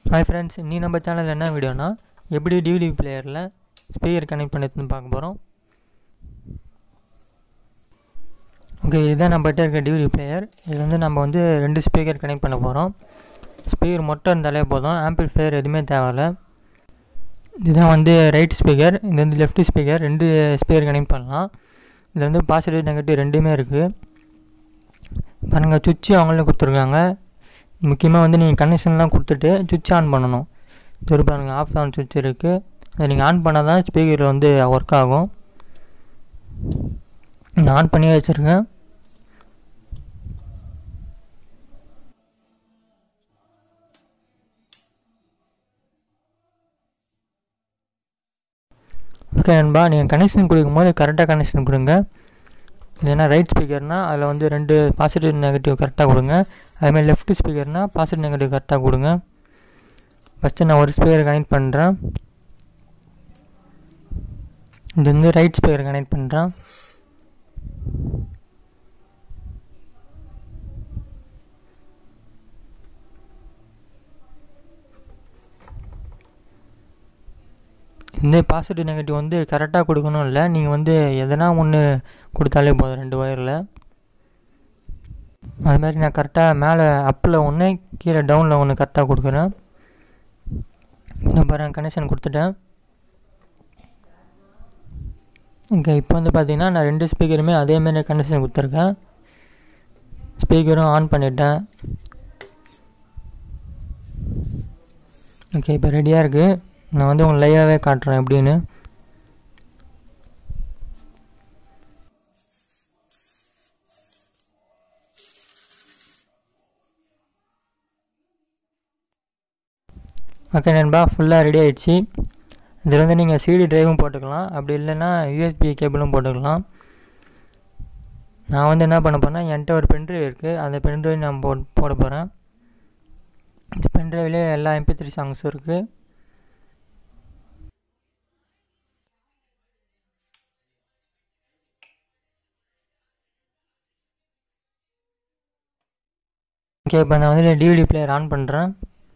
hi friends நீ நம்ம சேனலில் என்ன வீடியோனா எப்படி டிவிடி பிளேயரில் ஸ்பீக்கர் கனெக்ட் பண்ணுறதுன்னு பார்க்க போகிறோம் ஓகே இதுதான் நம்மகிட்ட இருக்க டிவிடி பிளேயர் இது வந்து நம்ம வந்து ரெண்டு ஸ்பீக்கர் கனெக்ட் பண்ண போகிறோம் ஸ்பீக்கர் மட்டும் இருந்தாலே போதும் ஆம்பிள்ஃபையர் எதுவுமே தேவையில்ல இதுதான் வந்து ரைட் ஸ்பீக்கர் இது வந்து லெஃப்ட் ஸ்பீக்கர் ரெண்டு ஸ்பீக்கர் கனெக்ட் பண்ணலாம் இதில் வந்து பாசிட்டிவ் நெகட்டிவ் ரெண்டுமே இருக்குது பாருங்கள் சுவிட்சு அவங்களே கொடுத்துருக்காங்க முக்கியமாக வந்து நீங்கள் கனெக்ஷன்லாம் கொடுத்துட்டு சுவிட்ச் ஆன் பண்ணணும் இது பாருங்கள் ஆஃப் ஆன் சுவிட்ச் இருக்குது அதை நீங்கள் ஆன் பண்ணால் தான் ஸ்பீக்கர் வந்து ஒர்க் ஆகும் நான் ஆன் பண்ணி வச்சுருக்கேன் ஓகே நண்பா நீங்கள் கனெக்ஷன் கொடுக்கும்போது கரெக்டாக கனெக்ஷன் கொடுங்க இல்லைன்னா ரைட் ஸ்பீக்கர்னால் அதில் வந்து ரெண்டு பாசிட்டிவ் நெகட்டிவ் கரெக்டாக கொடுங்க அதுமாதிரி லெஃப்ட் ஸ்பீக்கர்னால் பாசிட்டிவ் நெகட்டிவ் கரெக்டாக கொடுங்க ஃபஸ்ட்டு நான் ஒரு ஸ்பீக்கர் கனெக்ட் பண்ணுறேன் இது வந்து ரைட் ஸ்பீக்கர் கனெக்ட் பண்ணுறேன் இந்த பாசிட்டிவ் நெகட்டிவ் வந்து கரெக்டாக கொடுக்கணும் இல்லை நீங்கள் வந்து எதனா ஒன்று கொடுத்தாலே போதும் ரெண்டு ஒயரில் அது மாதிரி நான் கரெக்டாக மேலே அப்பில் ஒன்று கீழே டவுனில் ஒன்று கரெக்டாக கொடுக்குறேன் இன்னும் பாருங்கள் கனெக்ஷன் கொடுத்துட்டேன் ஓகே இப்போ வந்து பார்த்தீங்கன்னா நான் ரெண்டு ஸ்பீக்கருமே அதேமாரி கனெக்ஷன் கொடுத்துருக்கேன் ஸ்பீக்கரும் ஆன் பண்ணிட்டேன் ஓகே இப்போ ரெடியாக இருக்குது நான் வந்து உங்களுக்கு லைவாகவே காட்டுறேன் எப்படின்னு ஓகே நண்பா ஃபுல்லாக ரெடி ஆகிடுச்சு இதில் வந்து நீங்கள் சிடி ட்ரைவும் போட்டுக்கலாம் அப்படி இல்லைன்னா யூஎஸ்பி கேபிளும் போட்டுக்கலாம் நான் வந்து என்ன பண்ண போகிறேன்னா என்கிட்ட ஒரு பென்ட்ரைவ் இருக்குது அந்த பென்ட்ரைவ் நான் போ போட போகிறேன் இந்த பென்ட்ரைவ்லேயே எல்லா எம்பி த்ரீ சாங்ஸும் இருக்குது ஓகே இப்போ நான் வந்து டிவிடி பிளேயர் ஆன் பண்ணுறேன்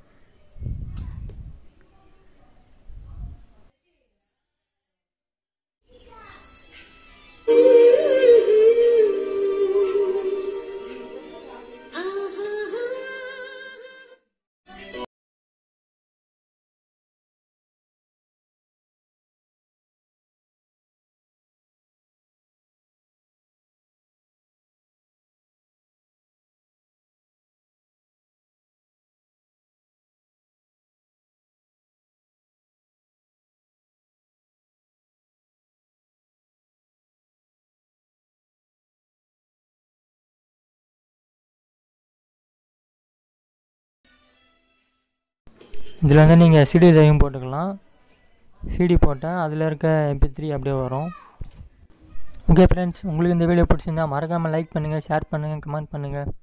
இதில் வந்து நீங்கள் சிடி ட்ரைவும் போட்டுக்கலாம் சிடி போட்டால் அதில் இருக்க எம்பி த்ரீ அப்படியே வரும் ஓகே ஃப்ரெண்ட்ஸ் உங்களுக்கு இந்த வீடியோ பிடிச்சிருந்தா மறக்காமல் லைக் பண்ணுங்கள் ஷேர் பண்ணுங்கள் கமெண்ட் பண்ணுங்கள்